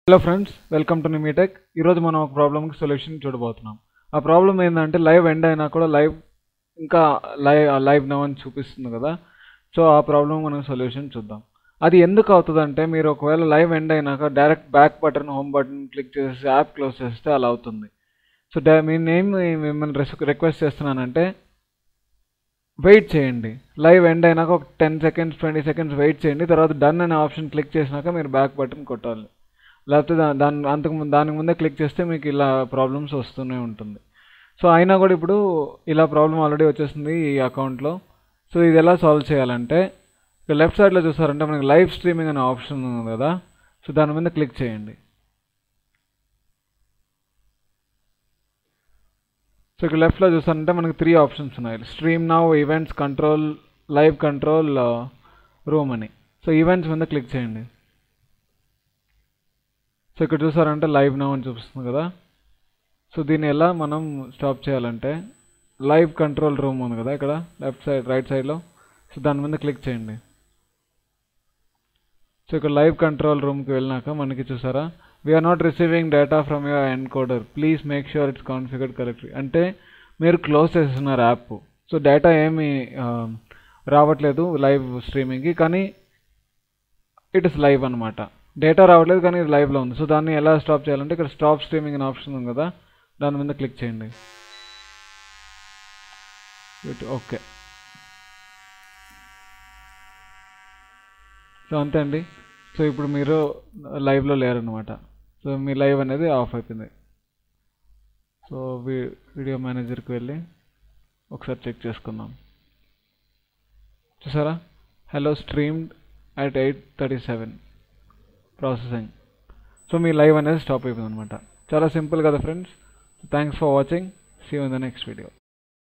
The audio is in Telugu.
హలో ఫ్రెండ్స్ వెల్కమ్ టు నిమీటెక్ ఈరోజు మనం ఒక ప్రాబ్లమ్కి సొల్యూషన్ చూడబోతున్నాం ఆ ప్రాబ్లం ఏంటంటే లైవ్ ఎండ్ అయినా కూడా లైవ్ ఇంకా లైవ్ లైవ్ నవ్ అని చూపిస్తుంది కదా సో ఆ ప్రాబ్లం మనం సొల్యూషన్ చూద్దాం అది ఎందుకు అవుతుందంటే మీరు ఒకవేళ లైవ్ ఎండ్ అయినాక direct back button home button click చేసి యాప్ క్లోజ్ చేస్తే అలా అవుతుంది సో డా మీ నేమ్ మిమ్మల్ని రిక్వెస్ట్ చేస్తున్నానంటే వెయిట్ చేయండి లైవ్ ఎండ్ అయినాక ఒక ten seconds twenty seconds wait చేయండి తర్వాత డన్ అనే ఆప్షన్ క్లిక్ చేసినాక మీరు బ్యాక్ బటన్ కొట్టాలి లేకపోతే దా దాని అంతకు ముందు దానికి ముందే క్లిక్ చేస్తే మీకు ఇలా ప్రాబ్లమ్స్ వస్తూనే ఉంటుంది సో అయినా కూడా ఇప్పుడు ఇలా ప్రాబ్లం ఆల్రెడీ వచ్చేసింది ఈ అకౌంట్లో సో ఇది ఎలా సాల్వ్ చేయాలంటే ఇక్కడ లెఫ్ట్ సైడ్లో చూసారంటే మనకి లైవ్ స్ట్రీమింగ్ అనే ఆప్షన్ ఉంది కదా సో దాని మీద క్లిక్ చేయండి సో ఇక్కడ లెఫ్ట్లో చూసారంటే మనకి త్రీ ఆప్షన్స్ ఉన్నాయి stream now events control live control room అని సో ఈవెంట్స్ మీద క్లిక్ చేయండి సో ఇక్కడ చూసారంటే లైవ్ నౌ అని చూపిస్తుంది కదా సో దీన్ని ఎలా మనం స్టాప్ చేయాలంటే లైవ్ కంట్రోల్ రూమ్ ఉంది కదా ఇక్కడ లెఫ్ట్ సైడ్ రైట్ సైడ్లో సో దాని మీద క్లిక్ చేయండి సో ఇక్కడ లైవ్ కంట్రోల్ రూమ్కి వెళ్ళినాక మనకి చూసారా we're not receiving data from your encoder please make sure it's configured correctly అంటే మీరు క్లోజ్ చేస్తున్నారు యాప్ సో డేటా ఏమి రావట్లేదు లైవ్ స్ట్రీమింగ్కి కానీ ఇట్ ఇస్ లైవ్ అనమాట డేటా రావట్లేదు కానీ ఇది లైవ్లో ఉంది సో దాన్ని ఎలా స్టాప్ చేయాలంటే ఇక్కడ స్టాప్ స్ట్రీమింగ్ అనే ఆప్షన్ ఉంది కదా దాని మీద క్లిక్ చేయండి ఓకే సో అంతే అండి సో ఇప్పుడు మీరు లైవ్లో లేరనమాట సో మీ లైవ్ అనేది ఆఫ్ అయిపోయింది సో వీడియో మేనేజర్కి వెళ్ళి ఒకసారి చెక్ చేసుకుందాం చూసారా hello streamed at eight thirty seven processing so మీ లైవ్ అనేది స్టాప్ అయిపోయింది అనమాట చాలా సింపుల్ కదా friends thanks for watching see in the next video